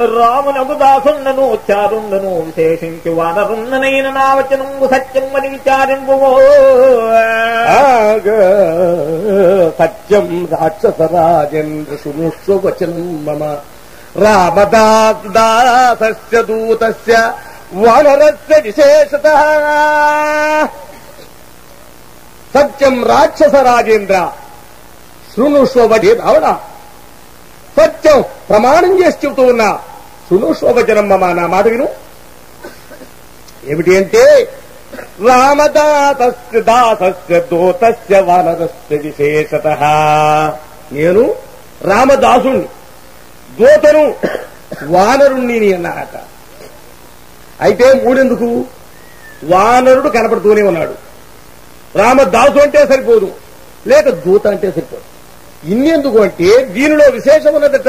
రామునకు దాసుండను చారుండను విశేషించి వానరుండనైన నా వచనంబు సత్యం అని విచారింపు ఆగ సత్యం రాక్షస రాజేంద్ర శృణుష్వ వచనం మమ రామదాసస్య దూతస్య వానరస్య విశేషత సత్యం రాక్షస రాజేంద్ర శృణుష్వ వచనం రావణ సత్యం ప్రమాణం చేసి చెబుతూ ఉన్నా శృణుష్వ వచనం మమ నా మాట విను ఏమిటి అంటే రామదాసస్య దాసస్య దూతస్య వానరస్య విశేషత నేను రామదాసుణ్ణి దూతను వానరుణ్ణి అన్నారట అయితే మూడెందుకు వానరుడు కనపడుతూనే ఉన్నాడు రామదాసు అంటే సరిపోదు లేక దూత అంటే సరిపోదు ఇన్నెందుకు అంటే దీనిలో విశేషం ఉన్నదట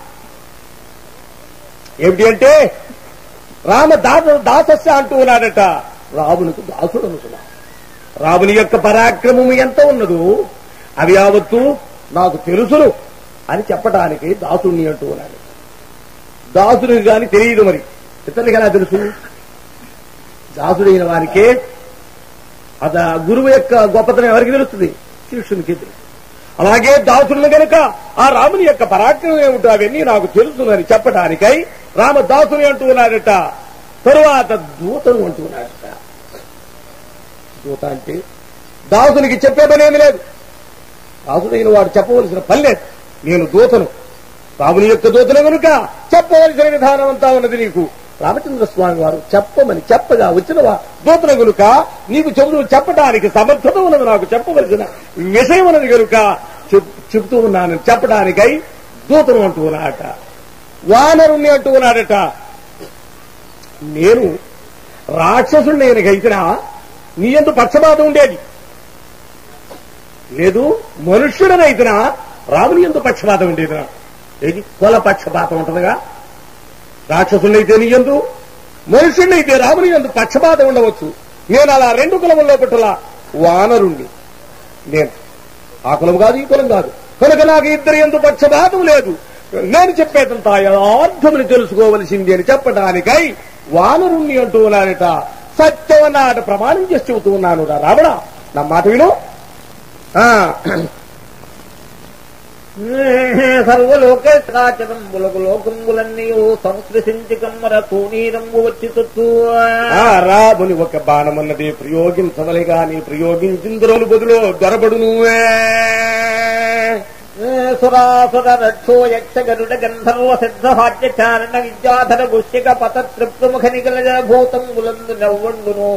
ఏమిటి అంటే రామ దాసు దాసస్య అంటూ ఉన్నాడట రామునికి దాసుడు అనుకున్నా రాముని యొక్క పరాక్రమము ఎంత ఉన్నదో అవి యావత్తు నాకు తెలుసును అని చెప్పడానికి దాసుని అంటూ ఉన్నాడు దాసుడికి గాని తెలియదు మరి ఇతరులకి ఎలా తెలుసు దాసుడైన వారికే అద గురువు యొక్క గొప్పతనం ఎవరికి తెలుస్తుంది శిష్యునికి తెలుసు అలాగే దాసులను గనుక ఆ రాముని యొక్క పరాక్రమం ఏమిటో అవన్నీ నాకు తెలుసునని చెప్పడానికై రామదాసుని అంటూ ఉన్నాడట తరువాత దూతను అంటూ ఉన్నాడట దూత అంటే దాసునికి చెప్పే పనేమి లేదు దాసుడైన వాడు చెప్పవలసిన పని లేదు నేను దూతను రాముని యొక్క దూతను కనుక చెప్పవలసిన విధానం అంతా ఉన్నది నీకు రామచంద్ర స్వామి వారు చెప్పమని చెప్పగా వచ్చిన వా- దూతను గనుక నీకు చెబుతూ చెప్పడానికి సమర్థత ఉన్నది నాకు చెప్పవలసిన విషయం ఉన్నది కనుక చెప్- చెబుతూ ఉన్నానని చెప్పడానికై దూతను అంటూ ఉన్నాడట వానరుణ్ణి అంటూ ఉన్నాడట నేను రాక్షసుని నేను గైతినా నీ ఎందు పక్షపాతం ఉండేది లేదు మనుష్యుడనైతినా రాముని ఎందు పక్షపాతం ఉండేదినా ఏది కుల పక్షపాతం ఉంటుందిగా రాక్షసుడైతే నీ ఎందు మనుష్యుడైతే రాముని ఎందు పక్షపాతం ఉండవచ్చు నేను అలా రెండు కులముల్లో పట్టుల వానరుణ్ణి నేను ఆ కులం కాదు ఈ కులం కాదు కనుక నాకు ఇద్దరు ఎందు పక్షపాతం లేదు నేను చెప్పేదంతా యథార్థముని తెలుసుకోవలసింది అని చెప్పడానికై వానరుణ్ణి అంటూ ఉన్నాడట సత్యమన్నాట ప్రమాణం చేసి చెబుతూ ఉన్నాను రా రావణ నా మాట విను ఆ, సర్వలోకేశ్వరాచరంబులకు లోకంబులన్నీ సంస్కృతించి కమ్మర తూనీరంబు వచ్చి తొత్తు ఆ రాముని ఒక బాణమన్నది ప్రయోగించవలే గాని ప్రయోగించిన రోజు బదులు దొరబడును సురాసుర రక్షో యక్ష గరుడ గంధర్వ సిద్ధ హాట్యచారణ విద్యాధర గుష్యక పత తృప్తముఖ నిగల భూతంబులందు నవ్వండును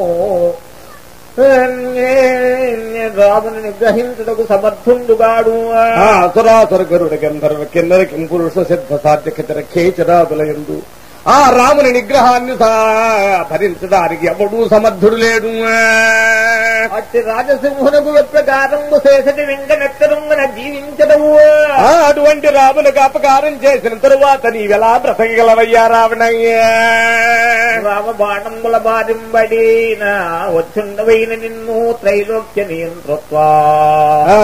రాముని నిగ్రహించుటకు సమర్థుండుగాడు ఆ సురాసుర గరుడ గంధర్వ కిన్నర కింపురుష సిద్ధ సాధ్య ఖచర ఖేచరాదులయందు ఆ రాముని నిగ్రహాన్ని సా- భరించడానికి ఎవడూ సమర్థుడు లేడు అట్టి రాజసింహునకు ప్రకారము శేషటి వెంకనెత్తరుంగన జీవించదవు ఆ అటువంటి రామునికి అపకారం చేసిన తరువాత నీవెలా బ్రతకగలవయ్యా రావణయ్యా రామ బాణంబుల బారింబడిన వచ్చుండవైన నిన్ను త్రైలోక్య నియంతృత్వా ఆ.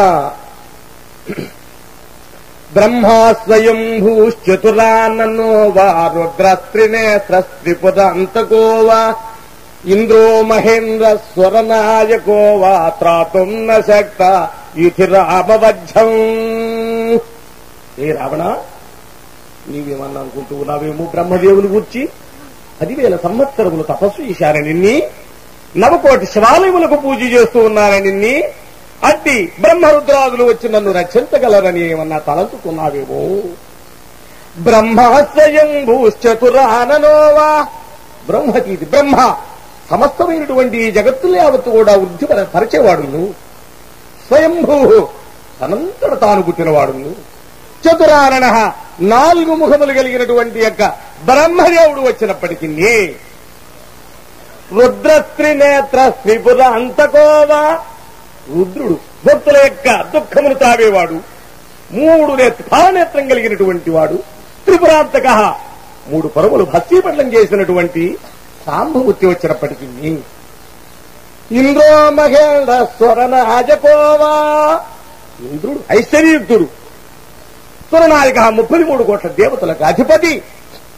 బ్రహ్మా స్వయం భూశ్చతురానో వా రుద్రస్త్రినేత్రస్త్రిపురంతకో వా ఇంద్రో మహేంద్ర స్వరనాయకో వా త్రాతుం న శక్త ఇతి రామవధ్యం ఏ రావణ నీవేమన్నా అనుకుంటూ ఉన్నావేమో బ్రహ్మదేవుని గుర్చి పదివేల సంవత్సరములు తపస్సు చేశారని నిన్ని నవకోటి శివాలయములకు పూజ చేస్తూ ఉన్నారని నిన్ని అట్టి బ్రహ్మరుద్రాదులు వచ్చి నన్ను రక్షించగలరని ఏమన్నా తలంచుకున్నావేమో బ్రహ్మస్వయం భూశ్చతురాననోవా బ్రహ్మతీతి బ్రహ్మ సమస్తమైనటువంటి ఈ జగత్తులు యావత్తు కూడా వృద్ధి పర- పరిచేవాడు నువ్వు స్వయంభూ తనంతట తాను పుట్టినవాడు నువ్వు చతురానన నాలుగు ముఖములు కలిగినటువంటి యొక్క బ్రహ్మదేవుడు వచ్చినప్పటికీ రుద్రస్త్రినేత్ర శ్రీపుర అంతకోవా రుద్రుడు భక్తుల యొక్క దుఃఖమును తావేవాడు మూడు నేత్ర ఫలనేత్రం కలిగినటువంటి వాడు త్రిపురాంతక మూడు పరములు భస్మీపట్లం చేసినటువంటి సాంబమూర్తి వచ్చినప్పటికీ ఇంద్రో మహేంద్ర స్వరణ అజకోవా ఇంద్రుడు ఐశ్వర్యుక్తుడు సురనాయక ముప్పై మూడు కోట్ల దేవతలకు అధిపతి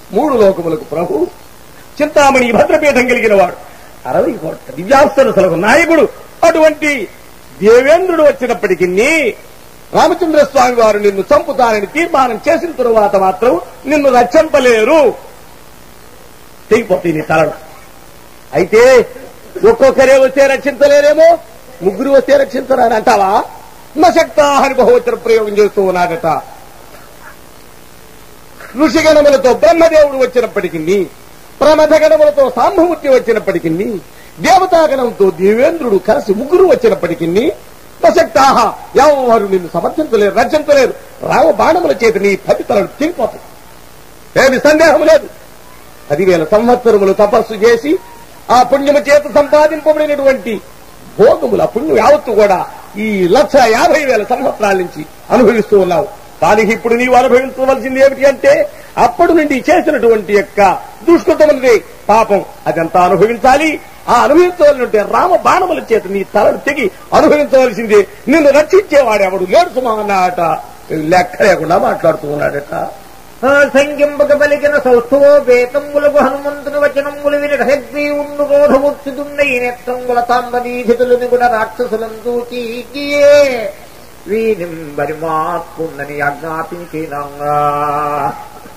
మూడు లోకములకు ప్రభు చింతామణి భద్రపీఠం కలిగిన వాడు అరవై కోట్ల దివ్యాస్తరసలకు నాయకుడు అటువంటి దేవేంద్రుడు వచ్చినప్పటికీ రామచంద్ర స్వామి వారు నిన్ను చంపుతానని తీర్మానం చేసిన తరువాత మాత్రం నిన్ను రక్షింపలేరు తెగిపోతుంది నీ తలడు అయితే ఒక్కొక్కరే వస్తే రక్షించలేరేమో ముగ్గురు వస్తే రక్షించరా అని అంటావా నశక్త అని బహువచన ప్రయోగం చేస్తూ ఉన్నాడట ఋషిగణములతో బ్రహ్మదేవుడు వచ్చినప్పటికీ ప్రమథ గణములతో సాంబమూర్తి వచ్చినప్పటికీ దేవతాగణంతో దేవేంద్రుడు కలిసి ముగ్గురు వచ్చినప్పటికీ ప్రసక్తాహ ఎవరు నిన్ను సమర్థించలేరు రక్షించలేరు రామ బాణముల చేతి నీ ఫలితాలను తిరిగిపోతాయి ఏమి సందేహం లేదు పదివేల సంవత్సరములు తపస్సు చేసి ఆ పుణ్యము చేత సంపాదింపబడినటువంటి భోగముల పుణ్యం యావత్తు కూడా ఈ లక్ష యాభై వేల సంవత్సరాల నుంచి అనుభవిస్తూ ఉన్నావు దానికి ఇప్పుడు నీవు అనుభవించవలసింది ఏమిటి అంటే అప్పటి నుండి చేసినటువంటి యొక్క దుష్కృతములది పాపం అదంతా అనుభవించాలి ఆ అనుభవించవలనంటే రామ బాణముల చేత నీ తలను తెగి అనుభవించవలసిందే నిన్ను రక్షించేవాడెవడు లేడు సుమా అన్నాడట లెక్క లేకుండా మాట్లాడుతూ ఉన్నాడట ఆ సంఖ్యంబక పలికిన సౌస్థవో వేతంబులకు హనుమంతుని వచనములు విని హెగ్రీవుండు రోధముచ్చుతున్న ఈ నెత్తంగుల తాంబదీధితులని కూడా రాక్షసులను చూచి ఇగ్గియే వీనింబరి మాత్కుందని ఆజ్ఞాపించినంగా